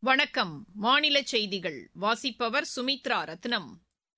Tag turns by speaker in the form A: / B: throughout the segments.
A: வணக்கம் மாநில செய்திகள் வாசிப்பவர் சுமித்ரா ரத்னம்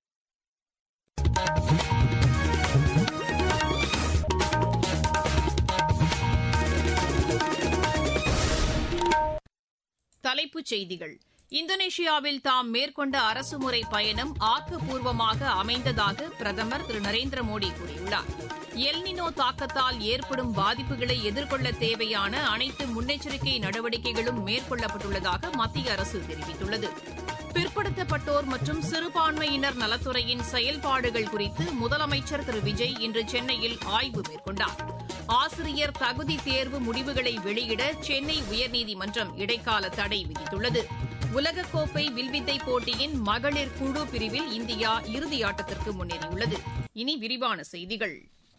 A: தலைப்புச் செய்திகள் இந்தோனேஷியாவில் தாம் மேற்கொண்ட அரசுமுறை பயணம் ஆக்கப்பூர்வமாக அமைந்ததாக பிரதமர் திரு நரேந்திர மோடி கூறியுள்ளார் எல்னினோ தாக்கத்தால் ஏற்படும் பாதிப்புகளை எதிர்கொள்ள தேவையான அனைத்து முன்னெச்சரிக்கை நடவடிக்கைகளும் மேற்கொள்ளப்பட்டுள்ளதாக மத்திய அரசு தெரிவித்துள்ளது பிற்படுத்தப்பட்டோர் மற்றும் சிறுபான்மையினர் நலத்துறையின் செயல்பாடுகள் குறித்து முதலமைச்சர் திரு விஜய் இன்று சென்னையில் ஆய்வு மேற்கொண்டார் ஆசிரியர் தகுதி தேர்வு முடிவுகளை வெளியிட சென்னை உயர்நீதிமன்றம் இடைக்கால தடை விதித்துள்ளது உலகக்கோப்பை வில்வித்தை போட்டியின் மகளிர் குழு பிரிவில் இந்தியா இறுதியாட்டத்திற்கு முன்னேறியுள்ளது இனி விரிவான செய்திகள்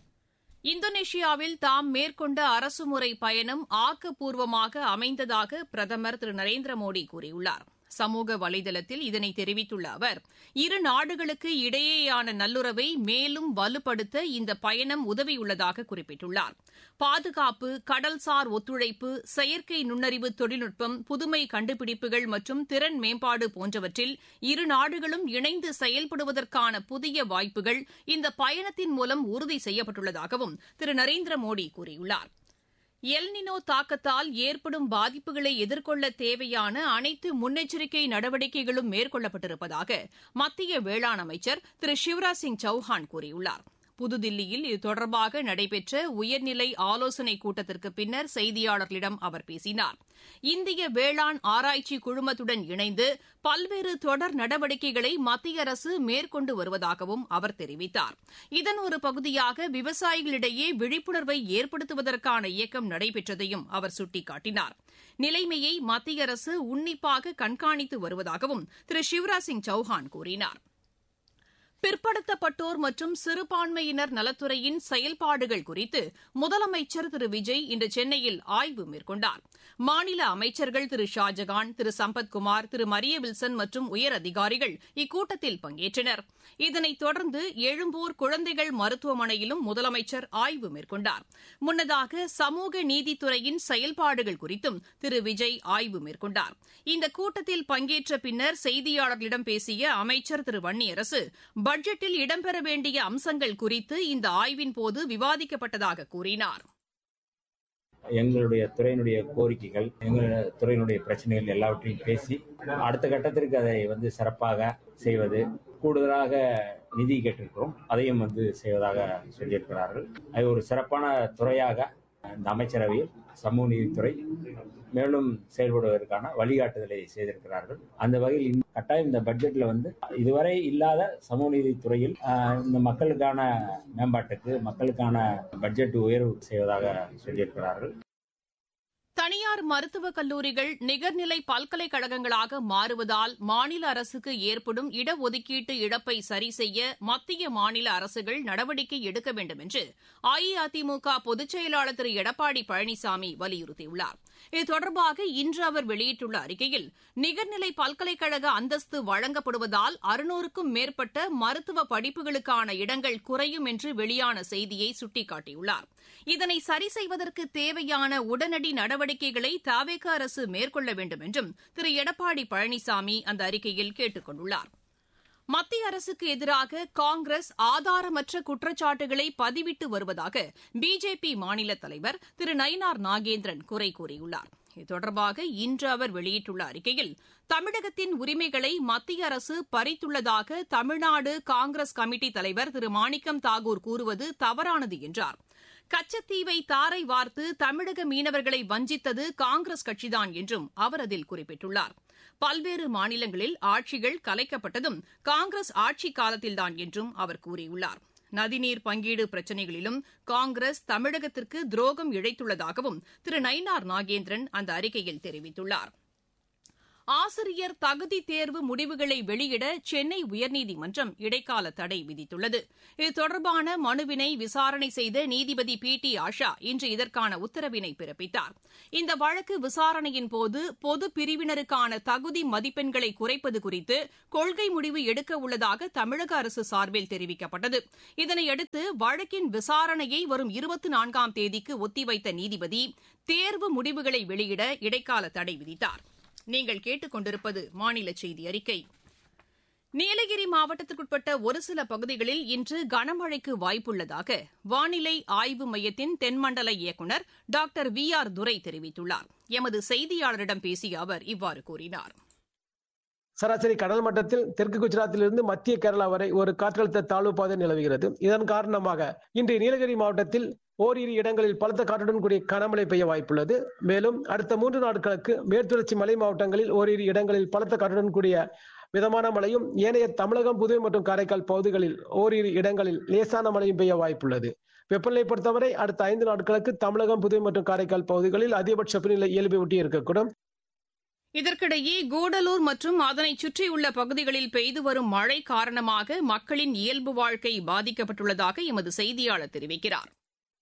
A: இந்தோனேஷியாவில் தாம் மேற்கொண்ட அரசுமுறை பயணம் ஆக்கப்பூர்வமாக அமைந்ததாக பிரதமர் திரு நரேந்திர மோடி கூறியுள்ளார் சமூக வலைதளத்தில் இதனை தெரிவித்துள்ள அவர் இரு நாடுகளுக்கு இடையேயான நல்லுறவை மேலும் வலுப்படுத்த இந்த பயணம் உதவியுள்ளதாக குறிப்பிட்டுள்ளார் பாதுகாப்பு கடல்சார் ஒத்துழைப்பு செயற்கை நுண்ணறிவு தொழில்நுட்பம் புதுமை கண்டுபிடிப்புகள் மற்றும் திறன் மேம்பாடு போன்றவற்றில் இரு நாடுகளும் இணைந்து செயல்படுவதற்கான புதிய வாய்ப்புகள் இந்த பயணத்தின் மூலம் உறுதி செய்யப்பட்டுள்ளதாகவும் திரு நரேந்திர மோடி கூறியுள்ளார் எல்னினோ தாக்கத்தால் ஏற்படும் பாதிப்புகளை எதிர்கொள்ள தேவையான அனைத்து முன்னெச்சரிக்கை நடவடிக்கைகளும் மேற்கொள்ளப்பட்டிருப்பதாக மத்திய வேளாண் அமைச்சர் திரு சிவராஜ் சிங் சௌஹான் கூறியுள்ளார் புதுதில்லியில் இது தொடர்பாக நடைபெற்ற உயர்நிலை ஆலோசனைக் கூட்டத்திற்கு பின்னர் செய்தியாளர்களிடம் அவர் பேசினார் இந்திய வேளாண் ஆராய்ச்சி குழுமத்துடன் இணைந்து பல்வேறு தொடர் நடவடிக்கைகளை மத்திய அரசு மேற்கொண்டு வருவதாகவும் அவர் தெரிவித்தார் இதன் ஒரு பகுதியாக விவசாயிகளிடையே விழிப்புணர்வை ஏற்படுத்துவதற்கான இயக்கம் நடைபெற்றதையும் அவர் சுட்டிக்காட்டினார் நிலைமையை மத்திய அரசு உன்னிப்பாக கண்காணித்து வருவதாகவும் திரு சிவராஜ் சிங் சௌஹான் கூறினார் பிற்படுத்தப்பட்டோர் மற்றும் சிறுபான்மையினர் நலத்துறையின் செயல்பாடுகள் குறித்து முதலமைச்சர் திரு விஜய் இன்று சென்னையில் ஆய்வு மேற்கொண்டார் மாநில அமைச்சர்கள் திரு ஷாஜகான் திரு சம்பத்குமார் திரு மரிய வில்சன் மற்றும் உயர் அதிகாரிகள் இக்கூட்டத்தில் பங்கேற்றனர் இதனைத் தொடர்ந்து எழும்பூர் குழந்தைகள் மருத்துவமனையிலும் முதலமைச்சர் ஆய்வு மேற்கொண்டார் முன்னதாக சமூக நீதித்துறையின் செயல்பாடுகள் குறித்தும் திரு விஜய் ஆய்வு மேற்கொண்டார் இந்த கூட்டத்தில் பங்கேற்ற பின்னர் செய்தியாளர்களிடம் பேசிய அமைச்சர் திரு வன்னியரசு பட்ஜெட்டில் இடம்பெற வேண்டிய அம்சங்கள் குறித்து இந்த ஆய்வின் போது விவாதிக்கப்பட்டதாக கூறினார்
B: எங்களுடைய துறையினுடைய கோரிக்கைகள் எங்களுடைய துறையினுடைய பிரச்சனைகள் எல்லாவற்றையும் பேசி அடுத்த கட்டத்திற்கு அதை வந்து சிறப்பாக செய்வது கூடுதலாக நிதி கேட்டிருக்கிறோம் அதையும் வந்து செய்வதாக சொல்லியிருக்கிறார்கள் அது ஒரு சிறப்பான துறையாக இந்த அமைச்சரவையில் சமூக நீதித்துறை மேலும் செயல்படுவதற்கான வழிகாட்டுதலை செய்திருக்கிறார்கள் அந்த வகையில் கட்டாயம் இந்த பட்ஜெட்ல வந்து இதுவரை இல்லாத சமூக நீதித்துறையில் இந்த மக்களுக்கான மேம்பாட்டுக்கு மக்களுக்கான பட்ஜெட் உயர்வு செய்வதாக சொல்லியிருக்கிறார்கள்
A: தனியார் மருத்துவக் கல்லூரிகள் நிகர்நிலை பல்கலைக்கழகங்களாக மாறுவதால் மாநில அரசுக்கு ஏற்படும் இடஒதுக்கீட்டு இழப்பை சரி செய்ய மத்திய மாநில அரசுகள் நடவடிக்கை எடுக்க வேண்டும் என்று அஇஅதிமுக பொதுச் செயலாளர் திரு எடப்பாடி பழனிசாமி வலியுறுத்தியுள்ளார் இது தொடர்பாக இன்று அவர் வெளியிட்டுள்ள அறிக்கையில் நிகர்நிலை பல்கலைக்கழக அந்தஸ்து வழங்கப்படுவதால் அறுநூறுக்கும் மேற்பட்ட மருத்துவ படிப்புகளுக்கான இடங்கள் குறையும் என்று வெளியான செய்தியை சுட்டிக்காட்டியுள்ளார் இதனை சரி செய்வதற்கு தேவையான உடனடி நடவடிக்கைகளை தாவேக அரசு மேற்கொள்ள வேண்டும் என்றும் திரு எடப்பாடி பழனிசாமி அந்த அறிக்கையில் கேட்டுக் கொண்டுள்ளார் மத்திய அரசுக்கு எதிராக காங்கிரஸ் ஆதாரமற்ற குற்றச்சாட்டுகளை பதிவிட்டு வருவதாக பிஜேபி மாநில தலைவர் திரு நயினார் நாகேந்திரன் குறை கூறியுள்ளார் இது தொடர்பாக இன்று அவர் வெளியிட்டுள்ள அறிக்கையில் தமிழகத்தின் உரிமைகளை மத்திய அரசு பறித்துள்ளதாக தமிழ்நாடு காங்கிரஸ் கமிட்டி தலைவர் திரு மாணிக்கம் தாகூர் கூறுவது தவறானது என்றார் கச்சத்தீவை தாரை வார்த்து தமிழக மீனவர்களை வஞ்சித்தது காங்கிரஸ் கட்சிதான் என்றும் அவர் அதில் குறிப்பிட்டுள்ளார் பல்வேறு மாநிலங்களில் ஆட்சிகள் கலைக்கப்பட்டதும் காங்கிரஸ் ஆட்சி காலத்தில்தான் என்றும் அவர் கூறியுள்ளார் நதிநீர் பங்கீடு பிரச்சினைகளிலும் காங்கிரஸ் தமிழகத்திற்கு துரோகம் இழைத்துள்ளதாகவும் திரு நயினார் நாகேந்திரன் அந்த அறிக்கையில் தெரிவித்துள்ளார் ஆசிரியர் தகுதி தேர்வு முடிவுகளை வெளியிட சென்னை உயர்நீதிமன்றம் இடைக்கால தடை விதித்துள்ளது இது தொடர்பான மனுவினை விசாரணை செய்த நீதிபதி பி டி ஆஷா இன்று இதற்கான உத்தரவினை பிறப்பித்தார் இந்த வழக்கு விசாரணையின் போது பொது பிரிவினருக்கான தகுதி மதிப்பெண்களை குறைப்பது குறித்து கொள்கை முடிவு எடுக்க உள்ளதாக தமிழக அரசு சார்பில் தெரிவிக்கப்பட்டது இதனையடுத்து வழக்கின் விசாரணையை வரும் இருபத்தி நான்காம் தேதிக்கு ஒத்திவைத்த நீதிபதி தேர்வு முடிவுகளை வெளியிட இடைக்கால தடை விதித்தார் நீங்கள் கேட்டுக்கொண்டிருப்பது மாநில செய்தி அறிக்கை நீலகிரி மாவட்டத்திற்குட்பட்ட ஒரு சில பகுதிகளில் இன்று கனமழைக்கு வாய்ப்புள்ளதாக வானிலை ஆய்வு மையத்தின் தென்மண்டல இயக்குநர் டாக்டர் வி ஆர் துரை தெரிவித்துள்ளார் எமது செய்தியாளரிடம் பேசிய அவர் இவ்வாறு கூறினார்
C: சராசரி கடல் மட்டத்தில் தெற்கு குஜராத்திலிருந்து மத்திய கேரளா வரை ஒரு காற்றழுத்த தாழ்வு பாதை நிலவுகிறது இதன் காரணமாக இன்று நீலகிரி மாவட்டத்தில் ஓரிரு இடங்களில் பலத்த காற்றுடன் கூடிய கனமழை பெய்ய வாய்ப்புள்ளது மேலும் அடுத்த மூன்று நாட்களுக்கு மேற்குத்தொடர்ச்சி மலை மாவட்டங்களில் ஓரிரு இடங்களில் பலத்த காற்றுடன் கூடிய மிதமான மழையும் ஏனைய தமிழகம் புதுவை மற்றும் காரைக்கால் பகுதிகளில் ஓரிரு இடங்களில் லேசான மழையும் பெய்ய வாய்ப்புள்ளது வெப்பநிலை பொறுத்தவரை அடுத்த ஐந்து நாட்களுக்கு தமிழகம் புதுவை மற்றும் காரைக்கால் பகுதிகளில் அதிகபட்ச வெப்பநிலை இயல்பை ஒட்டி இருக்கக்கூடும்
A: இதற்கிடையே கூடலூர் மற்றும் அதனை சுற்றியுள்ள பகுதிகளில் பெய்து வரும் மழை காரணமாக மக்களின் இயல்பு வாழ்க்கை பாதிக்கப்பட்டுள்ளதாக எமது செய்தியாளர் தெரிவிக்கிறார்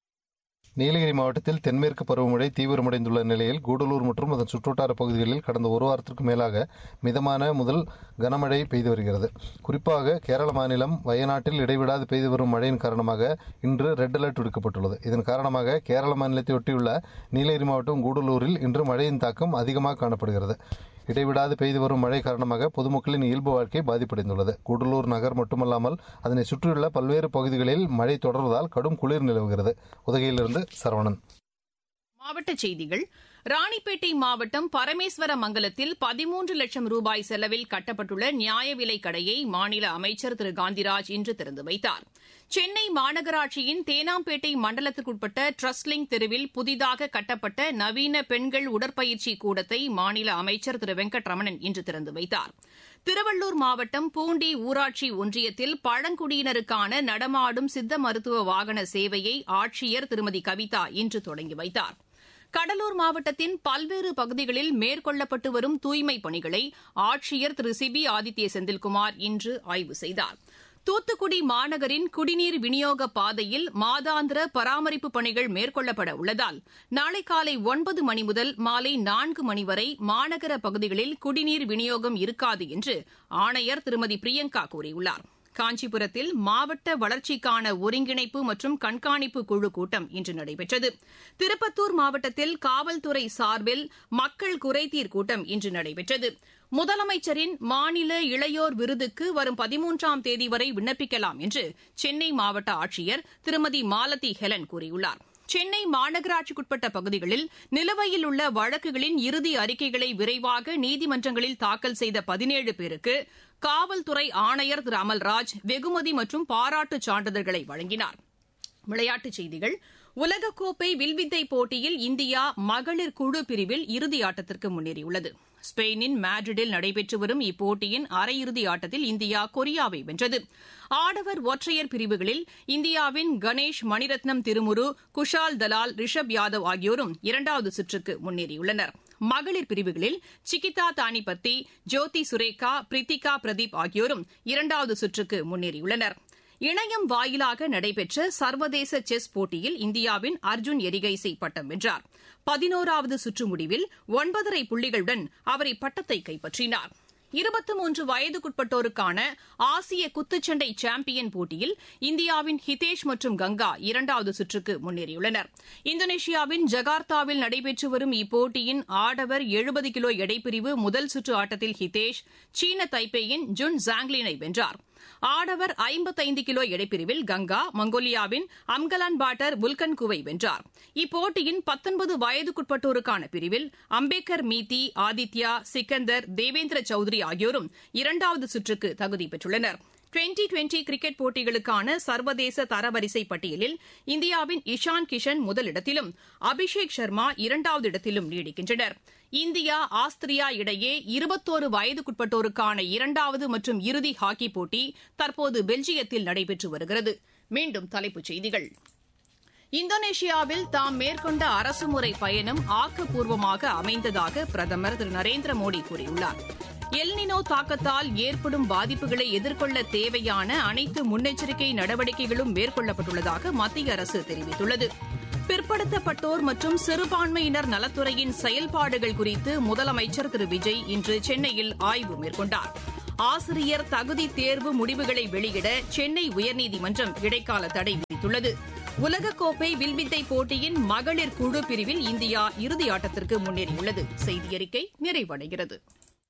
D: நீலகிரி மாவட்டத்தில் தென்மேற்கு பருவமழை தீவிரமடைந்துள்ள நிலையில் கூடலூர் மற்றும் அதன் சுற்றுவட்டார பகுதிகளில் கடந்த ஒரு வாரத்திற்கு மேலாக மிதமான முதல் கனமழை பெய்து வருகிறது குறிப்பாக கேரள மாநிலம் வயநாட்டில் இடைவிடாது பெய்து வரும் மழையின் காரணமாக இன்று ரெட் அலர்ட் விடுக்கப்பட்டுள்ளது இதன் காரணமாக கேரள மாநிலத்தை ஒட்டியுள்ள நீலகிரி மாவட்டம் கூடலூரில் இன்று மழையின் தாக்கம் அதிகமாக காணப்படுகிறது இடைவிடாது பெய்து வரும் மழை காரணமாக பொதுமக்களின் இயல்பு வாழ்க்கை பாதிப்படைந்துள்ளது கூடலூர் நகர் மட்டுமல்லாமல் அதனை சுற்றியுள்ள பல்வேறு பகுதிகளில் மழை தொடர்வதால் கடும் குளிர் நிலவுகிறது உதகையிலிருந்து சரவணன்
A: மாவட்டச் செய்திகள் ராணிப்பேட்டை மாவட்டம் பரமேஸ்வர மங்கலத்தில் பதிமூன்று லட்சம் ரூபாய் செலவில் கட்டப்பட்டுள்ள நியாய விலைக் கடையை மாநில அமைச்சர் திரு காந்திராஜ் இன்று திறந்து வைத்தார் சென்னை மாநகராட்சியின் தேனாம்பேட்டை மண்டலத்திற்குட்பட்ட ட்ரஸ்லிங் தெருவில் புதிதாக கட்டப்பட்ட நவீன பெண்கள் உடற்பயிற்சி கூடத்தை மாநில அமைச்சர் திரு வெங்கட்ரமணன் இன்று திறந்து வைத்தார் திருவள்ளூர் மாவட்டம் பூண்டி ஊராட்சி ஒன்றியத்தில் பழங்குடியினருக்கான நடமாடும் சித்த மருத்துவ வாகன சேவையை ஆட்சியர் திருமதி கவிதா இன்று தொடங்கி வைத்தார் கடலூர் மாவட்டத்தின் பல்வேறு பகுதிகளில் மேற்கொள்ளப்பட்டு வரும் தூய்மைப் பணிகளை ஆட்சியர் திரு சிபி ஆதித்ய செந்தில்குமார் இன்று ஆய்வு செய்தார் தூத்துக்குடி மாநகரின் குடிநீர் விநியோக பாதையில் மாதாந்திர பராமரிப்பு பணிகள் மேற்கொள்ளப்பட உள்ளதால் நாளை காலை ஒன்பது மணி முதல் மாலை நான்கு மணி வரை மாநகர பகுதிகளில் குடிநீர் விநியோகம் இருக்காது என்று ஆணையர் திருமதி பிரியங்கா கூறியுள்ளார் காஞ்சிபுரத்தில் மாவட்ட வளர்ச்சிக்கான ஒருங்கிணைப்பு மற்றும் கண்காணிப்பு குழு கூட்டம் இன்று நடைபெற்றது திருப்பத்தூர் மாவட்டத்தில் காவல்துறை சார்பில் மக்கள் குறைதீர் கூட்டம் இன்று நடைபெற்றது முதலமைச்சரின் மாநில இளையோர் விருதுக்கு வரும் பதிமூன்றாம் தேதி வரை விண்ணப்பிக்கலாம் என்று சென்னை மாவட்ட ஆட்சியர் திருமதி மாலதி ஹெலன் கூறியுள்ளார் சென்னை மாநகராட்சிக்குட்பட்ட பகுதிகளில் நிலுவையில் உள்ள வழக்குகளின் இறுதி அறிக்கைகளை விரைவாக நீதிமன்றங்களில் தாக்கல் செய்த பதினேழு பேருக்கு காவல்துறை ஆணையர் திரு அமல்ராஜ் வெகுமதி மற்றும் பாராட்டுச் சான்றிதழ்களை வழங்கினார் விளையாட்டுச் செய்திகள் உலகக்கோப்பை வில்வித்தை போட்டியில் இந்தியா மகளிர் குழு பிரிவில் இறுதி ஆட்டத்திற்கு முன்னேறியுள்ளது ஸ்பெயினின் மேட்ரிடில் நடைபெற்று வரும் இப்போட்டியின் அரையிறுதி ஆட்டத்தில் இந்தியா கொரியாவை வென்றது ஆடவர் ஒற்றையர் பிரிவுகளில் இந்தியாவின் கணேஷ் மணிரத்னம் திருமுரு குஷால் தலால் ரிஷப் யாதவ் ஆகியோரும் இரண்டாவது சுற்றுக்கு முன்னேறியுள்ளனர் மகளிர் பிரிவுகளில் சிகிதா தானிபத்தி ஜோதி சுரேகா பிரித்திகா பிரதீப் ஆகியோரும் இரண்டாவது சுற்றுக்கு முன்னேறியுள்ளனர் இணையம் வாயிலாக நடைபெற்ற சர்வதேச செஸ் போட்டியில் இந்தியாவின் அர்ஜுன் எரிகைசி பட்டம் வென்றார் பதினோராவது சுற்று முடிவில் ஒன்பதரை புள்ளிகளுடன் அவர் இப்பட்டத்தை கைப்பற்றினார் இருபத்தி மூன்று வயதுக்குட்பட்டோருக்கான ஆசிய குத்துச்சண்டை சாம்பியன் போட்டியில் இந்தியாவின் ஹிதேஷ் மற்றும் கங்கா இரண்டாவது சுற்றுக்கு முன்னேறியுள்ளனர் இந்தோனேஷியாவின் ஜகார்த்தாவில் நடைபெற்று வரும் இப்போட்டியின் ஆடவர் எழுபது கிலோ எடைப்பிரிவு முதல் சுற்று ஆட்டத்தில் ஹிதேஷ் சீன தைப்பேயின் ஜுன் ஜாங்லினை வென்றார் ஆடவர் ஐம்பத்தைந்து கிலோ எடைப்பிரிவில் கங்கா மங்கோலியாவின் அம்கலான் பாட்டர் புல்கன்குவை வென்றார் இப்போட்டியின் பத்தொன்பது வயதுக்குட்பட்டோருக்கான பிரிவில் அம்பேக்கர் மீதி ஆதித்யா சிக்கந்தர் தேவேந்திர சௌத்ரி ஆகியோரும் இரண்டாவது சுற்றுக்கு தகுதி பெற்றுள்ளனர் டுவெண்டி டுவெண்டி கிரிக்கெட் போட்டிகளுக்கான சர்வதேச தரவரிசை பட்டியலில் இந்தியாவின் இஷான் கிஷன் முதலிடத்திலும் அபிஷேக் சர்மா இரண்டாவது இடத்திலும் நீடிக்கின்றனர் இந்தியா ஆஸ்திரியா இடையே இருபத்தோரு வயதுக்குட்பட்டோருக்கான இரண்டாவது மற்றும் இறுதி ஹாக்கி போட்டி தற்போது பெல்ஜியத்தில் நடைபெற்று வருகிறது மீண்டும் தலைப்புச் செய்திகள் இந்தோனேஷியாவில் தாம் மேற்கொண்ட அரசுமுறை பயணம் ஆக்கப்பூர்வமாக அமைந்ததாக பிரதமர் திரு நரேந்திர மோடி கூறியுள்ளார் எல்னினோ தாக்கத்தால் ஏற்படும் பாதிப்புகளை எதிர்கொள்ள தேவையான அனைத்து முன்னெச்சரிக்கை நடவடிக்கைகளும் மேற்கொள்ளப்பட்டுள்ளதாக மத்திய அரசு தெரிவித்துள்ளது பிற்படுத்தப்பட்டோர் மற்றும் சிறுபான்மையினர் நலத்துறையின் செயல்பாடுகள் குறித்து முதலமைச்சர் திரு விஜய் இன்று சென்னையில் ஆய்வு மேற்கொண்டார் ஆசிரியர் தகுதி தேர்வு முடிவுகளை வெளியிட சென்னை உயர்நீதிமன்றம் இடைக்கால தடை விதித்துள்ளது உலகக்கோப்பை வில்வித்தை போட்டியின் மகளிர் குழு பிரிவில் இந்தியா இறுதி ஆட்டத்திற்கு முன்னேறியுள்ளது செய்தியறிக்கை நிறைவடைகிறது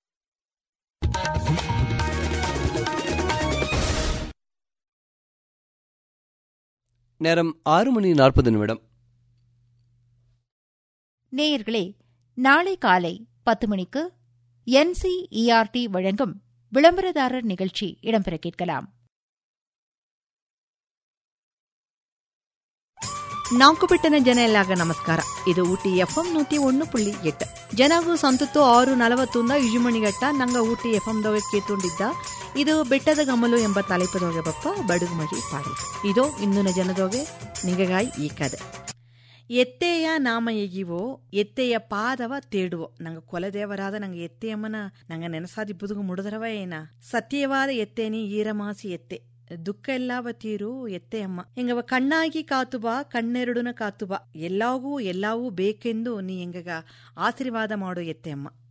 E: நேரம் ஆறு மணி நாற்பது நிமிடம்
F: நேயர்களே நாளை காலை பத்து மணிக்கு என்சிஇஆர்டி வழங்கும் விளம்பரதாரர் நிகழ்ச்சி இடம்பெற கேட்கலாம்
G: ನಾಲ್ಕು ಬಿಟ್ಟನ ಜನ ಎಲ್ಲಾಗ ನಮಸ್ಕಾರ ಇದು ಊಟಿ ಎಫ್ಎಂ ನೂತಿ ಒಂದು ಪುಳ್ಳಿ ಎಟ್ಟು ಜನಗೂ ಸಂತತ್ತು ಆರು ನಲವತ್ತೊಂದ ಇಜುಮಣಿಗಟ್ಟ ನಂಗ ಊಟಿ ಎಫ್ಎಂ ದೊಗೆ ಕೇತುಂಡಿದ್ದ ಇದು ಬೆಟ್ಟದ ಗಮಲು ಎಂಬ ತಲೆಪದೊಗೆ ಬಪ್ಪ ಬಡುಗು ಮರಿ ಪಾಡಿ ಇದು ಇಂದಿನ ಜನದೊಗೆ ನಿಗಗಾಯಿ ಈ ಕದೆ ಎತ್ತೆಯ ನಾಮ ಎಗಿವೋ ಎತ್ತೆಯ ಪಾದವ ತೇಡುವೋ ನಂಗ ಕೊಲದೇವರಾದ ನಂಗೆ ಎತ್ತೆಯಮ್ಮನ ನಂಗ ನೆನಸಾದಿ ಬುದುಗು ಮುಡಿದರವ ಏನ ಸತ್ಯವಾದ ಎತ್ತೇನಿ ಈರಮಾಸಿ ಎತ್ತೆ ದುಃಖ ಎಲ್ಲಾವ ತೀರು ಎತ್ತೆಯಮ್ಮ ಎಂಗವ ಕಣ್ಣಾಗಿ ಕಾತುಬಾ ಕಣ್ಣೆರಡುನ ಕಾತುಬಾ ಎಲ್ಲಾಗೂ ಎಲ್ಲವೂ ಬೇಕೆಂದು ನೀ ಎಂಗಗ ಆಶೀರ್ವಾದ ಮಾಡು ಎತ್ತೆಯಮ್ಮ